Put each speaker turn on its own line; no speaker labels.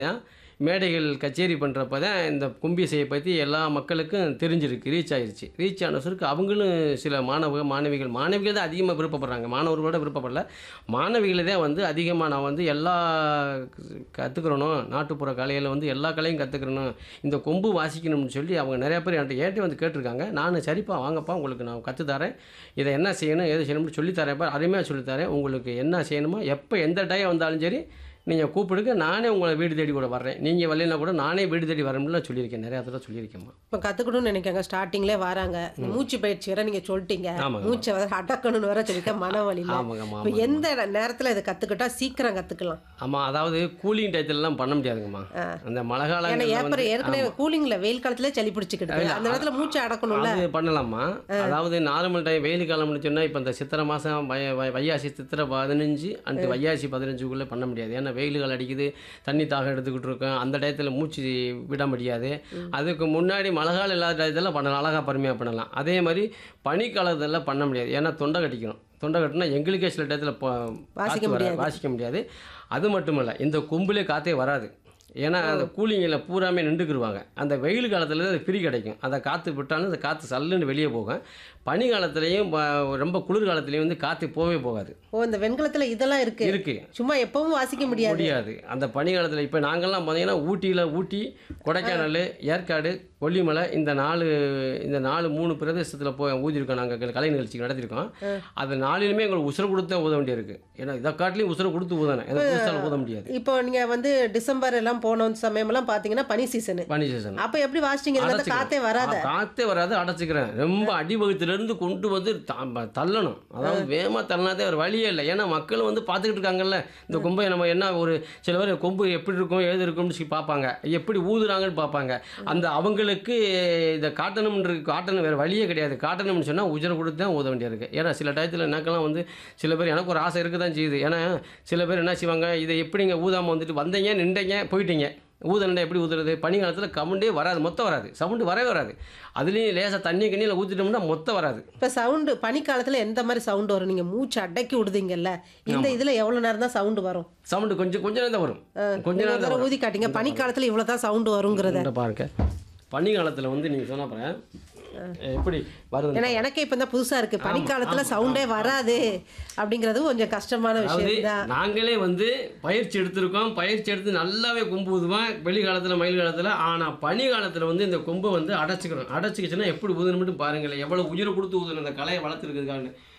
மேடைகள் கச்சேரி பண்ணுறப்ப தான் இந்த கும்பிசையை பற்றி எல்லா மக்களுக்கும் தெரிஞ்சிருக்கு ரீச் ஆயிருச்சு ரீச் ஆன சொல்லுக்கு அவங்களும் சில மாணவ மாணவிகள் மாணவிகள் தான் அதிகமாக விருப்பப்படுறாங்க மாணவர்களோட விருப்பப்படல மாணவிகளை தான் வந்து அதிகமாக நான் வந்து எல்லா கற்றுக்கிறணும் நாட்டுப்புற கலையில் வந்து எல்லா கலையும் கற்றுக்கிறணும் இந்த கொம்பு வாசிக்கணும்னு சொல்லி அவங்க நிறையா பேர் என்கிட்ட ஏன்ட்டு வந்து கேட்டிருக்காங்க நான் சரிப்பா வாங்கப்பா உங்களுக்கு நான் கற்றுத்தரேன் இதை என்ன செய்யணும் ஏது செய்யணும்னு சொல்லித்தரேன்ப்பா அருமையாக சொல்லித்தரேன் உங்களுக்கு என்ன செய்யணுமோ எப்போ எந்த டைம் வந்தாலும் சரி நீங்கள் கூப்பிடுங்க நானே உங்களை வீடு தேடி கூட வர்றேன் நீங்கள் வரலைன்னா கூட நானே வீடு தேடி வரணும்னு சொல்லியிருக்கேன் நிறையா தடவை சொல்லியிருக்கேம்மா
இப்போ கற்றுக்கணும்னு நினைக்காங்க ஸ்டார்டிங்லேயே வராங்க இந்த மூச்சு பயிற்சி வேற நீங்கள் சொல்லிட்டீங்க
ஆமாங்க.
மூச்சை வர அடக்கணும்னு வேற சொல்லிக்க மன வலியில்
ஆமாங்கம்மா
இப்போ எந்த நேரத்தில் இதை கற்றுக்கிட்டா சீக்கிரம் கற்றுக்கலாம்
ஆமாம் அதாவது கூலிங் டயத்துலலாம் பண்ண முடியாதுங்கம்மா அந்த மழை
ஏன்னா
காலங்களில்
ஏப்பர்
வந்து
ஏற்கனவே கூலிங்கில் வெயில் காலத்துல சளி பிடிச்சிக்கிட்டு அந்த நேரத்தில் மூச்சு அடக்கணும்ல
அது பண்ணலாமா அதாவது நார்மல் டைம் வெயில் காலம் சொன்னால் இப்போ இந்த சித்திரை மாதம் வய வய- வைகாசி சித்திரை பதினஞ்சு அண்டு வைகாசி பதினஞ்சுக்குள்ளே பண்ண முடியாது ஏன்னா வெயில் காலம் அடிக்குது தண்ணி தாகம் எடுத்துக்கிட்டு இருக்கோம் அந்த டயத்தில் மூச்சு விட முடியாது அதுக்கு முன்னாடி மழை காலம் இல்லாத டயத்தில் பண்ணலாம் அழகாக பொறுமையாக பண்ணலாம் அதே மாதிரி பனிக்காலத்தில் பண்ண முடியாது ஏன்னா தொண்டை கட்டிக்கணும் தொண்டை கட்டினா எங்களுக்கே சில டயத்தில்
வாசிக்க முடியாது.
வாசிக்க முடியாது அது மட்டும் இல்லை இந்த கொம்புலே காற்றே வராது ஏன்னா அந்த கூலிங்கில் பூராமே நின்றுக்குருவாங்க அந்த வெயில் காலத்தில் அது ஃப்ரீ கிடைக்கும் அந்த காற்று விட்டாலும் அந்த காற்று சல்லுன்னு வெளியே போகும் பனி காலத்துலேயும் ப- ரொம்ப குளிர் காலத்துலேயும் வந்து காற்று போகவே போகாது
ஓ இந்த வெண்கலத்துல இதெல்லாம் இருக்கு
இருக்கு
சும்மா எப்பவும் வாசிக்க முடியாது
முடியாது அந்த பனி காலத்தில் இப்போ நாங்கள்லாம் பார்த்தீங்கன்னா ஊட்டியில் ஊட்டி கொடைக்கானல் ஏற்காடு கொல்லிமலை இந்த நாலு இந்த நாலு மூணு பிரதேசத்தில் போய் ஊதியிருக்கோம் நாங்கள் கலை நிகழ்ச்சி நடத்தியிருக்கோம் அது நாளிலுமே எங்களுக்கு உசுரை கொடுத்து தான் ஊத வேண்டியிருக்கு ஏன்னா இதை காட்டிலையும் உசுரை கொடுத்து ஊதணும் எதை புதுசால் ஊத முடியாது
இப்போ நீங்க வந்து டிசம்பர் எல்லாம் போன சமயமெல்லாம் பார்த்தீங்கன்னா பனி சீசனு
பனி சீசன்
அப்போ எப்படி வாசிச்சீங்க இதுல இருந்து காத்தே வராத
ஆ, காத்தே வராது அடைச்சிக்கிறேன் ரொம்ப அடிவகத்திலிருந்து கொண்டு வந்து த- தள்ளணும் அதாவது வேகமாக தள்ளினாதே ஒரு வழியே இல்லை ஏன்னா மக்கள் வந்து பார்த்துக்கிட்டு இருக்காங்கல்ல இந்த கொம்பை நம்ம என்ன ஒரு சில பேர் கொம்பு எப்படி இருக்கும் ஏது இருக்கும்னு சொல்லி பார்ப்பாங்க எப்படி ஊதுறாங்கன்னு பார்ப்பாங்க அந்த அவங்களுக்கு இதை காட்டணும்ன்ற காட்டணும் வேறு வழியே கிடையாது காட்டணும்னு சொன்னால் உஜரை கொடுத்து தான் ஊத வேண்டியிருக்கு ஏன்னா சில டயத்தில் எனக்கெல்லாம் வந்து சில பேர் எனக்கு ஒரு ஆசை இருக்க தான் செய்யுது ஏன்னா சில பேர் என்ன செய்வாங்க இதை எப்படிங்க ஊதாமல் வந்துட்டு வந்தீங்க நின்றீங்க போயிட்டீங்க ஊதண்டை எப்படி ஊதுறது பனி காலத்தில் கவுண்டே வராது மொத்தம் வராது சவுண்டு வரவே வராது அதுலேயும் லேசாக தண்ணி கண்ணியில் ஊற்றிட்டோம்னா மொத்தம் வராது
இப்போ சவுண்டு பனிக்காலத்துல எந்த மாதிரி சவுண்டு வரும் நீங்க மூச்சு அடக்கி விடுதீங்கல்ல இந்த இதுல எவ்வளவு நேரம் தான் சவுண்டு வரும்
சவுண்டு கொஞ்சம் கொஞ்ச நேரம் தான் வரும் கொஞ்ச
நீங்க
நேரம்
ஒரு
தான்
தடவை ஊதி காட்டிங்க பனிக்காலத்துல இவ்வளவு தான் சவுண்டு வருங்கிறத
வரும் பாருங்க பனி காலத்தில் வந்து நீங்கள் சொன்ன பாருங்க எப்படி வருது
ஏன்னா எனக்கே இப்போ தான் புதுசா இருக்கு பனிக்காலத்துல சவுண்டே வராது அப்படிங்கிறது கொஞ்சம் கஷ்டமான
அதாவது
விஷயம் தான்
நாங்களே வந்து பயிற்சி எடுத்திருக்கோம் பயிற்சி எடுத்து நல்லாவே கொம்பு ஊதுவோம் வெளி காலத்தில் மயில் காலத்தில் ஆனால் பனி காலத்தில் வந்து இந்த கொம்பை வந்து அடைச்சிக்கிறோம் அடைச்சிக்கிச்சுன்னா எப்படி ஊதுணும்னு பாருங்களேன் எவ்வளோ உயிரை கொடுத்து ஊதுணும் இந்த கலையை வளர்த்துருக்குதுக்கான்னு